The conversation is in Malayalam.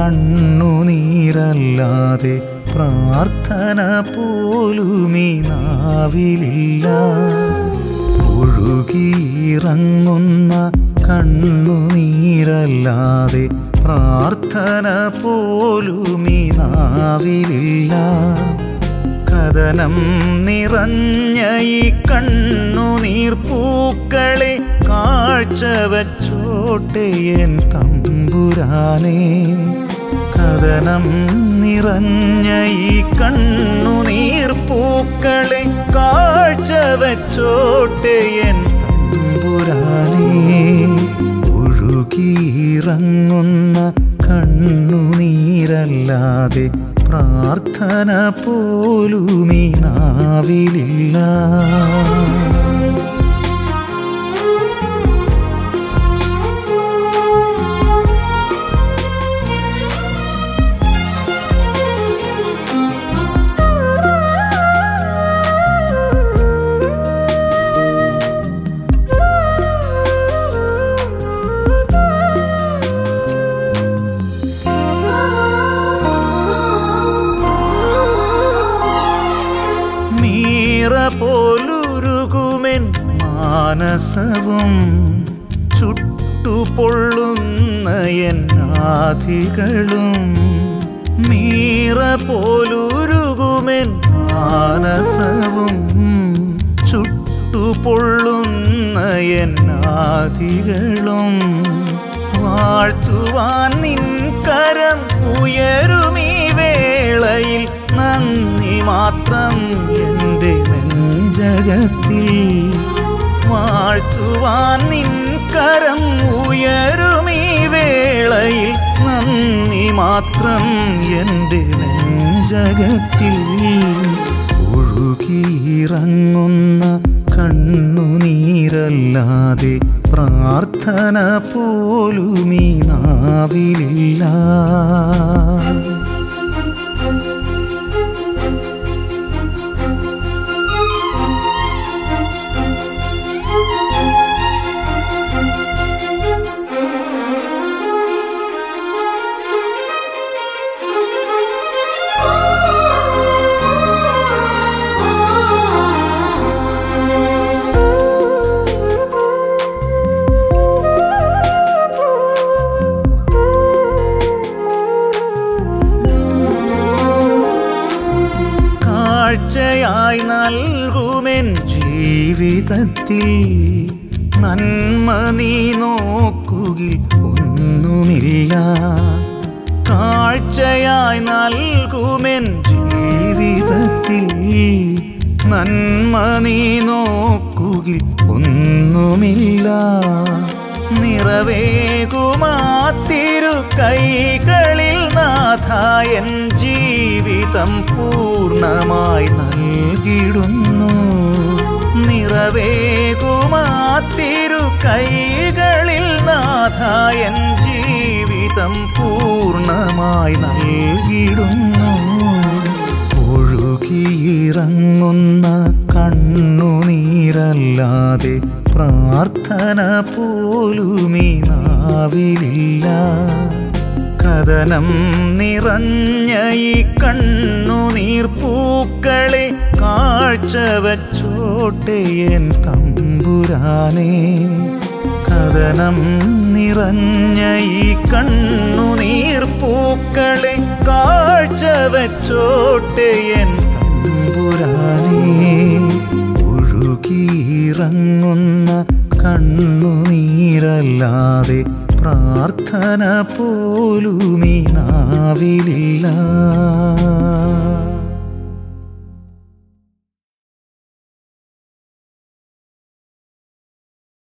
കണ്ണുനീരല്ലാതെ പ്രാർത്ഥന പോലുമീ നാവിലില്ല ഒഴുകിയിറങ്ങുന്ന കണ്ണുനീരല്ലാതെ പ്രാർത്ഥന പോലുമീ നാവിലില്ല കഥനം നിറഞ്ഞ ഈ കണ്ണുനീർ പൂക്കളെ കാഴ്ച വച്ചോട്ടെ എൻ തമ്പുരാനേ കഥനം നിറഞ്ഞ ഈ കണ്ണുനീർ പൂക്കളെ കാഴ്ച വച്ചോട്ടെ എൻ തമ്പുരാനേ ഒഴുകിയിറങ്ങുന്ന കണ്ണുനീരല്ലാതെ പ്രാർത്ഥന പോലുമീ നാവിലില്ല നീറ പോലുരുകുമെൻ മാനസവും ചുട്ടുപൊള്ളുന്ന എൻ ആധികളും നീറ പോലുരുകുമെൻ മാനസവും ചുട്ടുപൊള്ളുന്ന എൻ ആധികളും വാഴ്ത്തുവാൻ നിൻ കരം ഉയരുമീ വേളയിൽ നന്ദി മാത്രം എൻ്റെ നെഞ്ചകത്തിൽ വാഴ്ത്തുവാൻ നിൻ കരം ഉയരുമീ വേളയിൽ നന്ദി മാത്രം എൻ്റെ നെഞ്ചകത്തിൽ ഒഴുകിയിറങ്ങുന്ന കണ്ണുനീരല്ലാതെ പ്രാർത്ഥന പോലുമീ നാവിലില്ല കാഴ്ചയായി നൽകുമെൻ ജീവിതത്തിൽ നന്മ നീ നോക്കുകിൽ ഒന്നുമില്ല കാഴ്ചയായി നൽകുമെൻ ജീവിതത്തിൽ നന്മ നീ നോക്കുകിൽ ഒന്നുമില്ല നിറവേകുമാത്തിരു കൈകളിൽ നാഥായൻ ജീവിതം പൂർണ്ണമായി നൽകിടുന്നു നിറവേകുമാത്തിരു കൈകളിൽ നാഥായൻ ജീവിതം പൂർണ്ണമായി നൽകിടുന്നു ഒഴുകിയിറങ്ങുന്ന കണ്ണുനീരല്ലാതെ പ്രാർത്ഥന പോലുമീ നാവിലില്ല കഥനം നിറഞ്ഞ ഈ കണ്ണുനീർ പൂക്കളെ കാഴ്ച വച്ചോട്ടെ എൻ തമ്പുരാനേ കഥനം നിറഞ്ഞ ഈ കണ്ണുനീർ പൂക്കളെ കാഴ്ച വച്ചോട്ടെ എൻ തമ്പുരാനേ ഒഴുകിയിറങ്ങുന്ന കണ്ണുനീരല്ലാതെ പ്രാർത്ഥന പോലുമീ നാവിലില്ല